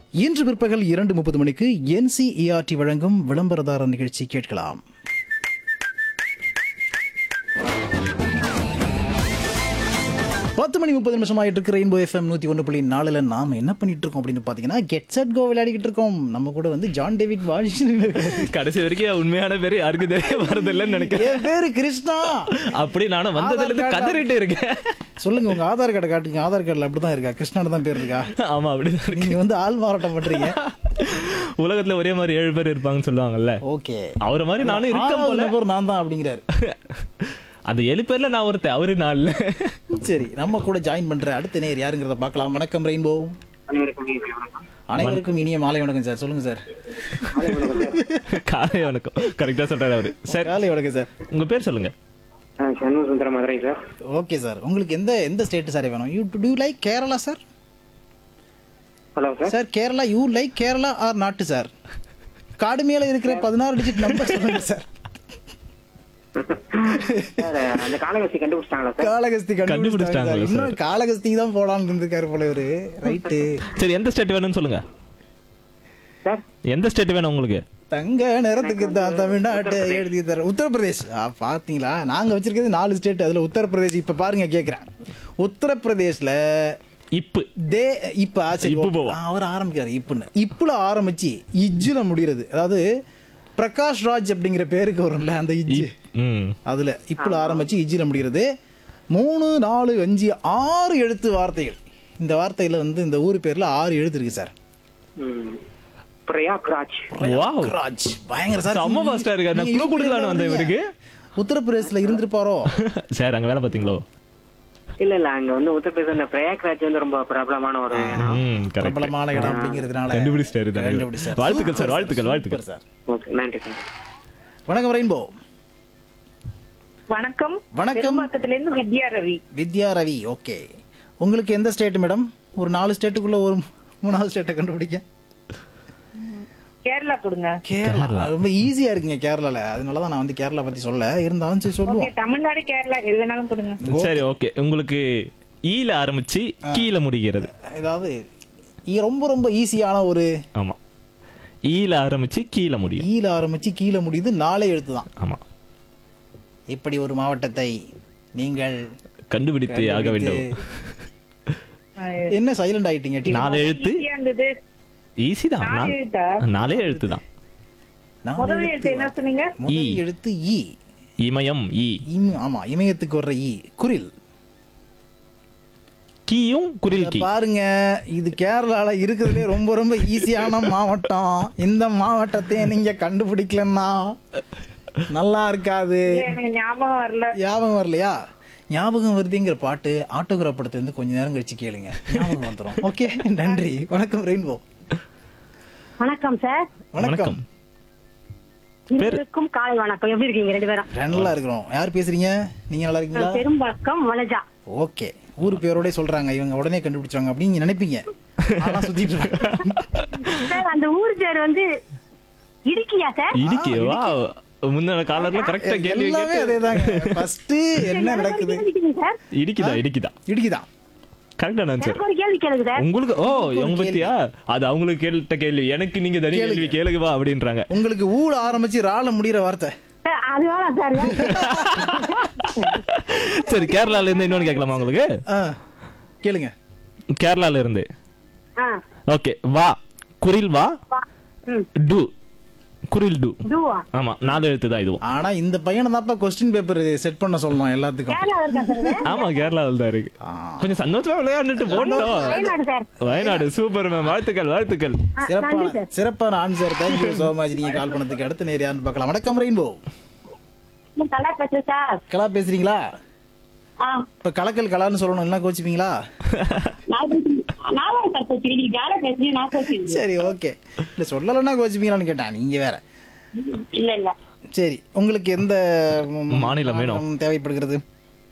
இன்று பிற்பகல் இரண்டு முப்பது மணிக்கு என்சிஇஆர்டி வழங்கும் விளம்பரதார நிகழ்ச்சி கேட்கலாம் பத்து மணி முப்பது நிமிஷம் ஆயிட்டு இருக்கு ரெயின்போ எஃப்எம் நூத்தி ஒன்று புள்ளி நாலுல நாம என்ன பண்ணிட்டு இருக்கோம் அப்படின்னு பாத்தீங்கன்னா கெட் செட் கோ விளையாடிக்கிட்டு இருக்கோம் நம்ம கூட வந்து ஜான் டேவிட் வாஷிங்டன் இருக்காரு. கடைசி வரைக்கும் உண்மையான பேரு யாருக்கு தெரிய வரதில்லைன்னு நினைக்கிறேன் என் பேரு கிருஷ்ணா அப்படி நானும் வந்ததுல இருந்து ஆதார் கார்டு. கதறிட்டு இருக்கேன் சொல்லுங்க உங்க ஆதார் கார்டை காட்டுங்க ஆதார் கார்டுல அப்படிதான் இருக்கா கிருஷ்ணான்னு தான் பேர் இருக்கா ஆமா அப்படிதான் இருக்கு நீங்க வந்து ஆள் மாறாட்டம் பண்றீங்க உலகத்துல ஒரே மாதிரி ஏழு பேர் இருப்பாங்கன்னு சொல்லுவாங்கல்ல ஓகே அவரை மாதிரி நானும் இருக்கேன் போல நபர் நான் தான் அப்படிங்கிறாரு அந்த ஏழு பேர்ல நான் ஒருத்தன் அவரு நான் இல்ல சரி நம்ம கூட ஜாயின் பண்ற அடுத்த நேர் யாருங்கிறத பார்க்கலாம் வணக்கம் ரெயின்போ அனைவருக்கும் இனிய வணக்கம். அனைவருக்கும் இனிய மாலை வணக்கம் சார் சொல்லுங்க சார் மாலை வணக்கம் சார். காலை வணக்கம் கரெக்டா சொல்றாரு அவரு சார் காலை வணக்கம் சார் உங்க பேர் சொல்லுங்க ஆ, Shanmuga Sundara Madurai sir okay sir உங்களுக்கு எந்த எந்த ஸ்டேட் சார் வேணும் you do like Kerala sir hello sir sir Kerala you like Kerala or நாட்டு சார் காடு மேல இருக்கிற பதினாறு டிஜிட் நம்பர் சொல்லுங்க சார் சார் அந்த காலகஸ்தி கண்டுபிடிச்சிட்டாங்களா சார் காளகஸ்தி கண்டுபிடிச்சிட்டாங்க கண்டுபிடிச்சிட்டாங்களா இன்னும் காளகஸ்தி தான் போலான்னு இருந்திருக்காரு போல இவரு ரைட்டு சரி எந்த ஸ்டேட் வேணும்னு சொல்லுங்க சார் எந்த ஸ்டேட் வேணும் உங்களுக்கு தங்க நேரத்துக்கு தான் தமிழ்நாட்டை எழுதி தர உத்தரப்பிரதேஷ் ஆ, பாத்தீங்களா நாங்க வச்சிருக்கிறது நாலு ஸ்டேட் அதுல உத்தரப்பிரதேஷ் இப்ப பாருங்க கேக்குறேன் உத்தரப்பிரதேஷ்ல இப்பு தே இப்ப ஆ, சரி, இப்பு ஓ, போவோம். ஆ, அவர் ஆரம்பிக்கிறாரு இப்புன்னு இப்புல ஆரம்பிச்சு இஜ்ஜுல முடிகிறது அதாவது பிரகாஷ் ராஜ் அப்படிங்கிற பேருக்கு வரும்ல அந்த இஜ்ஜு ம் அதுல இப்புல ஆரம்பிச்சு இஜ்ஜில முடிகிறது மூணு நாலு அஞ்சு ஆறு எழுத்து வார்த்தைகள் இந்த வார்த்தையில வந்து இந்த ஊர் பேர்ல ஆறு எழுத்து இருக்கு சார் ம். பிரயாக்ராஜ் வாவ் ராஜ் பயங்கர சார் செம்ம fast ஆ இருக்காரு. நான் நீங்க clue கொடுக்கலான்னு வந்தேன் வந்தீங்க. இவருக்கு. உத்தரப்பிரதேசல இருந்திருப்பாரோ சார் அங்க வேலை பாத்தீங்களோ இல்ல இல்ல அங்க வந்து உத்தரப்பிரதேச இந்த பிரயாக்ராஜ் வந்து ரொம்ப பிரபலமான ஒரு இடம் ம் கரெக்ட் பிரபலமான இடம் அப்படிங்கிறதுனால கண்டுபிடிச்சிட்டாரு தானே. கண்டுபிடிச்சாரு. வாழ்த்துக்கள் சார், சூப்பர் வாழ்த்துக்கள், வாழ்த்துக்கள். சூப்பர் சார் ஓகே நன்றி சார் வணக்கம் ரெயின்போ வணக்கம் வணக்கம். பெரும்பாக்கத்துல இருந்து வித்யா ரவி வித்யா ரவி ஓகே உங்களுக்கு எந்த ஸ்டேட் மேடம் ஒரு நாலு ஸ்டேட்டுக்குள்ள ஒரு மூணாவது ஸ்டேட்டை கண்டுபிடிக்க கேரளா கொடுங்க கேரளா ரொம்ப ஈஸியா இருக்குங்க கேரளால அதனால தான் நான் வந்து கேரளா பத்தி சொல்ல இருந்தாலும் சரி ஓகே சொல்லுவோம் தமிழ்நாடு கேரளா எது வேணாலும் கொடுங்க சரி ஓகே உங்களுக்கு ஈல ஆரம்பிச்சு கீழே முடிகிறது ஏதாவது இ- ரொம்ப ரொம்ப ஈஸியான ஒரு ஆமா ஈல ஆரம்பிச்சு கீழே முடியும் ஈல ஆரம்பிச்சு கீழே முடியுது நாளே எழுத்து தான் ஆமா இப்படி ஒரு மாவட்டத்தை நீங்கள் கண்டுபிடித்து ஆக வேண்டும் என்ன சைலண்ட் ஆயிட்டீங்க டீ? நாலு எழுத்து ஈஸியா இருந்தது ஈஸி தான் நாலு நா- எழுத்தா? நாலே எழுத்து தான் நாலு முதல் எழுத்து எழுத்து என்ன சொன்னீங்க முதல் ஈ. எழுத்து ஈ இமயம் ஈ இம்- ஆமா இமயத்துக்கு வர்ற ஈ குரில் கீயும் குரில் இத கீ பாருங்க இது கேரளால இருக்கிறதுலே ரொம்ப ரொம்ப ஈஸியான மாவட்டம் இந்த மாவட்டத்தை நீங்க கண்டுபிடிக்கலன்னா நல்லா இருக்காது எனக்கு ஞாபகம் வரல ஞாபகம் வரலையா ஞாபகம் வருதுங்கிற பாட்டு ஆட்டோகிராஃப் படத்துல இருந்து கொஞ்ச நேரம் கழிச்சு கேளுங்க ஞாபகம் வந்துடும் ஓகே நன்றி வணக்கம் ரெயின்போ வணக்கம் சார் வணக்கம் இருவருக்கும் காலை வணக்கம் எப்படி இருக்கீங்க ரெண்டு பேரும் நல்லா இருக்கிறோம் யார் பேசுறீங்க நீங்க நல்லா இருக்கீங்களா பெரும்பாக்கம் வனஜா ஓகே ஊர் பேரோட சொல்றாங்க இவங்க உடனே கண்டுபிடிச்சாங்க அப்படின்னு நீங்க நினைப்பீங்க ஆனா சுத்திட்டு இருக்காங்க. சார் அந்த ஊர் பேர் வந்து இடுக்கியா சார் இடிக்கி வா முன்னாடி காலர்ல கரெக்டா கேள்வி எல்லாமே கேட்டு அதேதாங்க ஃபர்ஸ்ட் என்ன நடக்குது கேள்வி சார் இடிக்குதா இடிக்குதா ஆன்சர் கரெக்டான ஆன்சர் எனக்கு ஒரு கேள்வி கேளுங்க சார் உங்களுக்கு ஓ உங்க பத்தியா அது அவங்களுக்கு கேட்ட கேள்வி எனக்கு நீங்க தனி கேள்வி கேளுங்க வா அப்படின்றாங்க உங்களுக்கு ஊழ ஆரம்பிச்சு ரால முடியிற வார்த்தை சார், அது வேணாம் சார் சரி கேரளால இருந்து இன்னொன்னு கேட்கலாமா உங்களுக்கு ஆ, கேளுங்க கேரளால இருந்து ஆ, ஓகே வா குரில் வா வா. ம், டு குரில் டு இதுவா? ஆமா நாலு எழுத்து தான் இதுவும் ஆனா இந்த பையனை தான்ப்பா கொஸ்டின் பேப்பர் செட் பண்ண சொல்லணும் எல்லாத்துக்கும் கேரளா இருக்கா சார் இது? ஆமா கேரளாவில் தான் இருக்கு ஆ, கொஞ்சம் சந்தோஷமா விளையாண்டுட்டு போட்டோம் Wayanad sir Wayanad super ma'am வாழ்த்துக்கள் வாழ்த்துக்கள் ஆ, நன்றி சிறப்பான சார் சிறப்பான ஆன்சர் தேங்க்யூ சோ மச் நீங்க கால் பண்ணதுக்கு அடுத்த நேரம் யாருன்னு பார்க்கலாம் வணக்கம் ரெயின்போ நான் நல்லா பேசுறேன் சார் கலா பேசுறீங்களா ஆ, இப்ப கலக்கல் கலான்னு சொல்லணும் எல்லாம் கோச்சிப்பீங்களா நான் பேசுறேன். நான் தான் சார் பேசுறேன் நீங்க யாரை பேசுறீங்க நான் பேசுறேன் சரி ஓகே இல்ல சொல்லலைன்னா கோச்சிப்பீங்களான்னு கேட்டேன் நீங்க வேற இல்ல இல்ல சரி உங்களுக்கு எந்த ம், மாநிலம் வேணும்? மாநிலம் தேவைப்படுகிறது